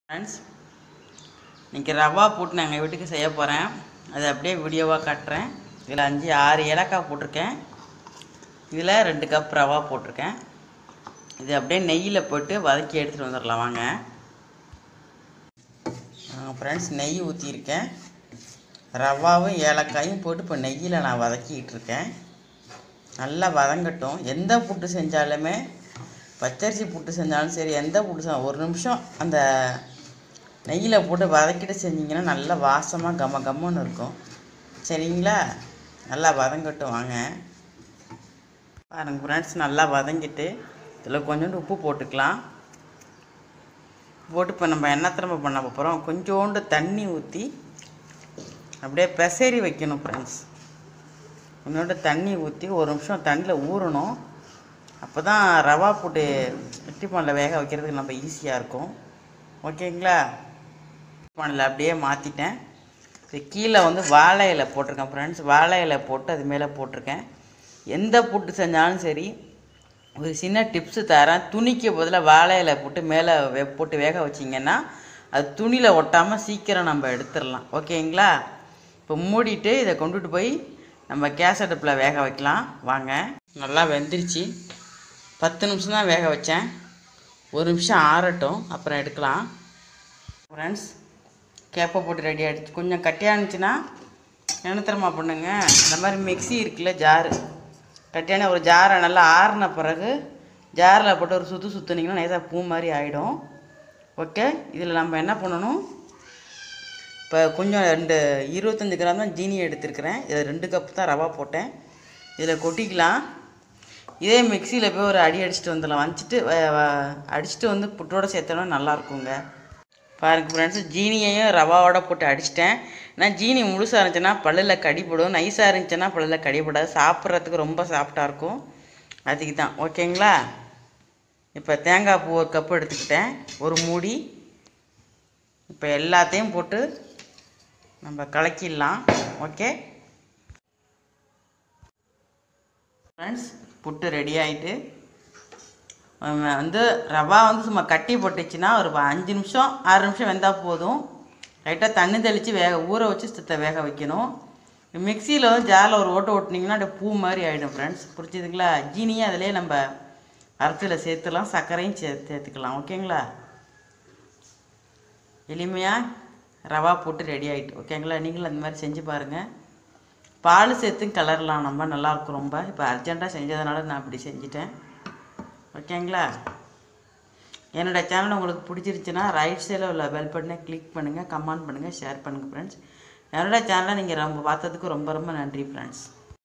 friends இன்றைக்கி ரவா போட்டு நான் எங்கள் வீட்டுக்கு செய்ய போகிறேன் அதை அப்படியே வீடியோவாக காட்டுறேன் இதில் அஞ்சு ஆறு ஏலக்காய் போட்டிருக்கேன் இதில் ரெண்டு கப் ரவா போட்டிருக்கேன் இது அப்படியே நெய்யில் போட்டு வதக்கி எடுத்துகிட்டு வந்துடலாம் வாங்க ஃப்ரெண்ட்ஸ் நெய் ஊற்றியிருக்கேன் ரவாவும் ஏலக்காயும் போட்டு இப்போ நெய்யில் நான் வதக்கிட்டு இருக்கேன் நல்லா வதங்கட்டும் எந்த புட்டு செஞ்சாலுமே பச்சரிசி புட்டு செஞ்சாலும் சரி எந்த புட்டு செஞ்சாலும் ஒரு நிமிஷம் அந்த நெய்யில் போட்டு வதக்கிட்டு செஞ்சிங்கன்னா நல்லா வாசமாக கம கம்மன்னு இருக்கும் சரிங்களா நல்லா வதங்கட்டும் வாங்க பாருங்க ஃப்ரெண்ட்ஸ் நல்லா வதங்கிட்டு இதில் கொஞ்சோண்டு உப்பு போட்டுக்கலாம் போட்டு இப்போ நம்ம என்ன திரும்ப பண்ண போகிறோம் கொஞ்சோண்டு தண்ணி ஊற்றி அப்படியே பெசரி வைக்கணும் ஃப்ரெண்ட்ஸ் கொஞ்சோண்டு தண்ணி ஊற்றி ஒரு நிமிஷம் தண்ணியில் ஊறணும் அப்போ தான் ரவா போட்டு இட்லி பானில் வேக வைக்கிறதுக்கு நம்ம ஈஸியாக இருக்கும் ஓகேங்களா பானில் அப்படியே மாற்றிட்டேன் இது கீழே வந்து வாழை இலை போட்டிருக்கேன் ஃப்ரெண்ட்ஸ் வாழை இலை போட்டு அது மேலே போட்டிருக்கேன் எந்த புட்டு செஞ்சாலும் சரி ஒரு சின்ன டிப்ஸு தரேன் துணிக்கு பதிலாக வாழை இலை போட்டு மேலே வே போட்டு வேக வச்சிங்கன்னா அது துணியில் ஒட்டாமல் சீக்கிரம் நம்ம எடுத்துடலாம் ஓகேங்களா இப்போ மூடிட்டு இதை கொண்டுட்டு போய் நம்ம கேஸ் அடுப்பில் வேக வைக்கலாம் வாங்க நல்லா வெந்துருச்சு பத்து நிமிஷம் தான் வேக வச்சேன் ஒரு நிமிஷம் ஆறட்டும் அப்புறம் எடுக்கலாம் ஃப்ரெண்ட்ஸ் கேப்பை போட்டு ரெடி ஆகிடுச்சு கொஞ்சம் கட்டியாக இருந்துச்சுன்னா என்ன தெரியுமா பண்ணுங்க இந்த மாதிரி மிக்ஸி இருக்குல்ல ஜாரு கட்டியான ஒரு ஜாரை நல்லா ஆறின பிறகு ஜாரில் போட்டு ஒரு சுற்று சுற்றுனீங்கன்னா நைஸாக பூ மாதிரி ஆகிடும் ஓகே இதில் நம்ம என்ன பண்ணணும் இப்போ கொஞ்சம் ரெண்டு இருபத்தஞ்சி கிராம் தான் ஜீனி எடுத்துருக்கிறேன் இதில் ரெண்டு கப் தான் ரவா போட்டேன் இதில் கொட்டிக்கலாம் இதே மிக்சியில் போய் ஒரு அடி அடிச்சுட்டு வந்துடலாம் வச்சுட்டு அடிச்சுட்டு வந்து புட்டோட சேர்த்தோன்னா நல்லா இருக்குங்க பாருங்க ஃப்ரெண்ட்ஸ் ஜீனியையும் ரவாவோட போட்டு அடிச்சிட்டேன் ஏன்னா ஜீனி முழுசாக இருந்துச்சுன்னா பல்லில் கடிப்படும் நைஸாக இருந்துச்சுன்னா பல்லில் கடிப்படாது சாப்பிட்றதுக்கு ரொம்ப சாஃப்டாக இருக்கும் அதுக்கு தான் ஓகேங்களா இப்போ தேங்காய் பூ ஒரு கப்பு எடுத்துக்கிட்டேன் ஒரு மூடி இப்போ எல்லாத்தையும் போட்டு நம்ம கலக்கிடலாம் ஓகே ஃப்ரெண்ட்ஸ் புட்டு ரெடி ஆகிட்டு வந்து ரவா வந்து சும்மா கட்டி போட்டுச்சுன்னா ஒரு அஞ்சு நிமிஷம் ஆறு நிமிஷம் வெந்தால் போதும் லைட்டாக தண்ணி தெளித்து வேக ஊற வச்சு சித்த வேக வைக்கணும் மிக்சியில் வந்து ஜாரில் ஒரு ஓட்டு ஓட்டினீங்கன்னா அப்படியே பூ மாதிரி ஆகிடும் ஃப்ரெண்ட்ஸ் புரிஞ்சுதுங்களா ஜீனியும் அதிலே நம்ம அரைச்சில் சேர்த்துலாம் சர்க்கரையும் சே சேர்த்துக்கலாம் ஓகேங்களா எளிமையாக ரவா போட்டு ரெடி ஆகிட்டு ஓகேங்களா நீங்களும் அந்த மாதிரி செஞ்சு பாருங்கள் பால் சேர்த்தும் கலர்லாம் நம்ம நல்லாயிருக்கும் ரொம்ப இப்போ அர்ஜெண்ட்டாக செஞ்சதுனால நான் இப்படி செஞ்சிட்டேன் ஓகேங்களா என்னோடய சேனல் உங்களுக்கு பிடிச்சிருச்சுன்னா ரைட் சைடில் உள்ள பெல் பட்டனை கிளிக் பண்ணுங்கள் கமெண்ட் பண்ணுங்கள் ஷேர் பண்ணுங்கள் ஃப்ரெண்ட்ஸ் என்னோடய சேனலை நீங்கள் ரொம்ப பார்த்ததுக்கு ரொம்ப ரொம்ப நன்றி ஃப்ரெண்ட்ஸ்